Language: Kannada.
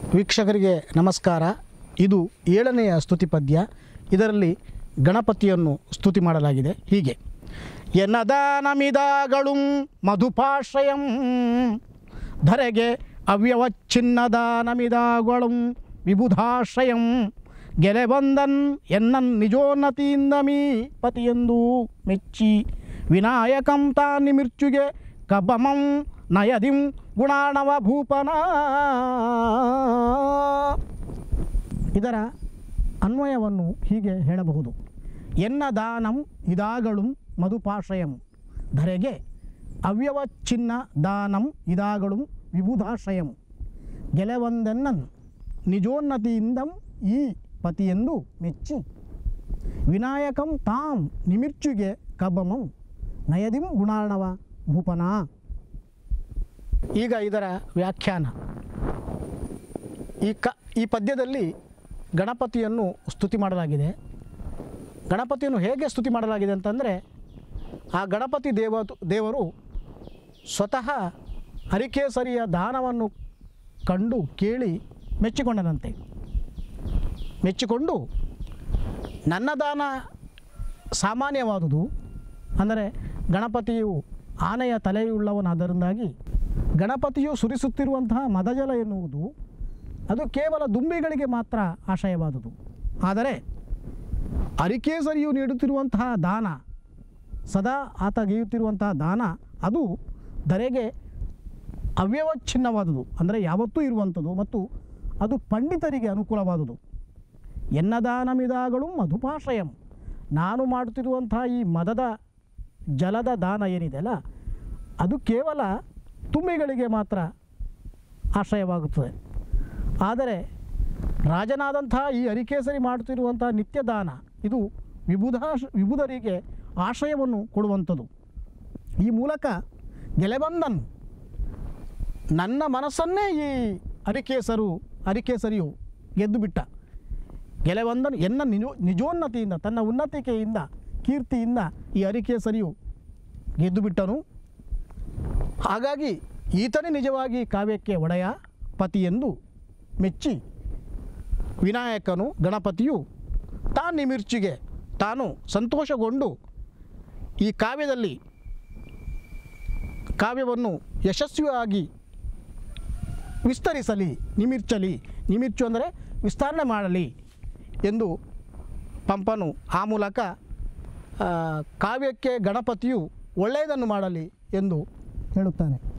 ವೀಕ್ಷಕರಿಗೆ ನಮಸ್ಕಾರ ಇದು ಏಳನೆಯ ಸ್ತುತಿ ಪದ್ಯ ಇದರಲ್ಲಿ ಗಣಪತಿಯನ್ನು ಸ್ತುತಿ ಮಾಡಲಾಗಿದೆ ಹೀಗೆ ಎನ್ನದಾನಮಿದಾಗಳು ಮಧುಪಾಶ್ರಯಂ ಧರೆಗೆ ಅವ್ಯವಚ್ಛಿನ್ನದಾನಮಿದಾಗಳು ವಿಬುಧಾಶ್ರಯಂ ಗೆಲೆ ಬಂದನ್ ಎನ್ನನ್ ನಿಜೋನ್ನತಿಯಿಂದ ಮೀ ಪತಿಯೆಂದು ಮೆಚ್ಚಿ ವಿನಾಯಕಂ ತಾನಿ ಮಿರ್ಚುಗೆ ಕಬ್ಬಮಂ ನಯದಿಂ ಗುಣಾಣವ ಭೂಪನ ಇದರ ಅನ್ವಯವನ್ನು ಹೀಗೆ ಹೇಳಬಹುದು ಎನ್ನ ದಾನಂ ಇದಾಗಳು ಮಧುಪಾಶ್ರಯಂ ಧರೆಗೆ ಅವ್ಯವಚ್ಛಿನ್ನ ದಾನಂ ಇದಾಗಳು ವಿಬುಧಾಶ್ರಯಂ ಗೆಲವಂದೆನ್ನನ್ ನಿಜೋನ್ನತಿಯಿಂದಂ ಈ ಪತಿಯೆಂದು ಮೆಚ್ಚಿ ವಿನಾಯಕಂ ತಾಂ ನಿಮಿರ್ಚುಗೆ ಕಬ್ಬಮಂ ನಯದಿಂ ಗುಣಾರ್ಣವ ಭೂಪನ ಈಗ ಇದರ ವ್ಯಾಖ್ಯಾನ ಈ ಕ ಈ ಪದ್ಯದಲ್ಲಿ ಗಣಪತಿಯನ್ನು ಸ್ತುತಿ ಮಾಡಲಾಗಿದೆ ಗಣಪತಿಯನ್ನು ಹೇಗೆ ಸ್ತುತಿ ಮಾಡಲಾಗಿದೆ ಅಂತಂದರೆ ಆ ಗಣಪತಿ ದೇವ ದೇವರು ಸ್ವತಃ ಹರಿಕೇಸರಿಯ ದಾನವನ್ನು ಕಂಡು ಕೇಳಿ ಮೆಚ್ಚಿಕೊಂಡನಂತೆ ಮೆಚ್ಚಿಕೊಂಡು ನನ್ನ ದಾನ ಸಾಮಾನ್ಯವಾದುದು ಅಂದರೆ ಗಣಪತಿಯು ಆನೆಯ ತಲೆಯುಳ್ಳವನಾದ್ದರಿಂದಾಗಿ ಗಣಪತಿಯು ಸುರಿಸುತ್ತಿರುವಂತಹ ಮದಜಲ ಎನ್ನುವುದು ಅದು ಕೇವಲ ದುಂಬಿಗಳಿಗೆ ಮಾತ್ರ ಆಶಯವಾದುದು ಆದರೆ ಅರಿಕೇಸರಿಯು ನೀಡುತ್ತಿರುವಂತಹ ದಾನ ಸದಾ ಆತ ಗೀಯುತ್ತಿರುವಂತಹ ದಾನ ಅದು ಧರೆಗೆ ಅವ್ಯವಚ್ಛಿನ್ನವಾದುದು ಅಂದರೆ ಯಾವತ್ತೂ ಇರುವಂಥದ್ದು ಮತ್ತು ಅದು ಪಂಡಿತರಿಗೆ ಅನುಕೂಲವಾದುದು ಎನ್ನದಾನಮಿದಾಗಳು ಮಧುಪಾಶ್ರಯಂ ನಾನು ಮಾಡುತ್ತಿರುವಂತಹ ಈ ಮದದ ಜಲದ ದಾನ ಏನಿದೆಯಲ್ಲ ಅದು ಕೇವಲ ತುಂಬಿಗಳಿಗೆ ಮಾತ್ರ ಆಶ್ರಯವಾಗುತ್ತದೆ ಆದರೆ ರಾಜನಾದಂತಹ ಈ ಹರಿಕೇಸರಿ ಮಾಡುತ್ತಿರುವಂಥ ನಿತ್ಯ ದಾನ ಇದು ವಿಬುಧ ವಿಬುಧರಿಗೆ ಆಶ್ರಯವನ್ನು ಕೊಡುವಂಥದ್ದು ಈ ಮೂಲಕ ಗೆಲೆಬಂದನ್ ನನ್ನ ಮನಸ್ಸನ್ನೇ ಈ ಹರಿಕೇಸರು ಹರಿಕೇಸರಿಯು ಗೆದ್ದು ಬಿಟ್ಟ ಗೆಲೆವಂದನ್ ಎನ್ನ ನಿಜೋ ನಿಜೋನ್ನತಿಯಿಂದ ತನ್ನ ಉನ್ನತಿಕೆಯಿಂದ ಕೀರ್ತಿಯಿಂದ ಈ ಹರಿಕೇಸರಿಯು ಗೆದ್ದು ಬಿಟ್ಟನು ಹಾಗಾಗಿ ಈತನೇ ನಿಜವಾಗಿ ಕಾವ್ಯಕ್ಕೆ ಒಡೆಯ ಪತಿ ಎಂದು ಮೆಚ್ಚಿ ವಿನಾಯಕನು ಗಣಪತಿಯು ತಾನಿಮಿರ್ಚಿಗೆ ತಾನು ಸಂತೋಷಗೊಂಡು ಈ ಕಾವ್ಯದಲ್ಲಿ ಕಾವ್ಯವನ್ನು ಯಶಸ್ವಿಯಾಗಿ ವಿಸ್ತರಿಸಲಿ ನಿಮಿರ್ಚಲಿ ನಿಮಿರ್ಚು ಅಂದರೆ ವಿಸ್ತರಣೆ ಮಾಡಲಿ ಎಂದು ಪಂಪನು ಆ ಮೂಲಕ ಆ, ಕಾವ್ಯಕ್ಕೆ ಗಣಪತಿಯು ಒಳ್ಳೆಯದನ್ನು ಮಾಡಲಿ ಎಂದು ಹೇಳುತ್ತಾನೆ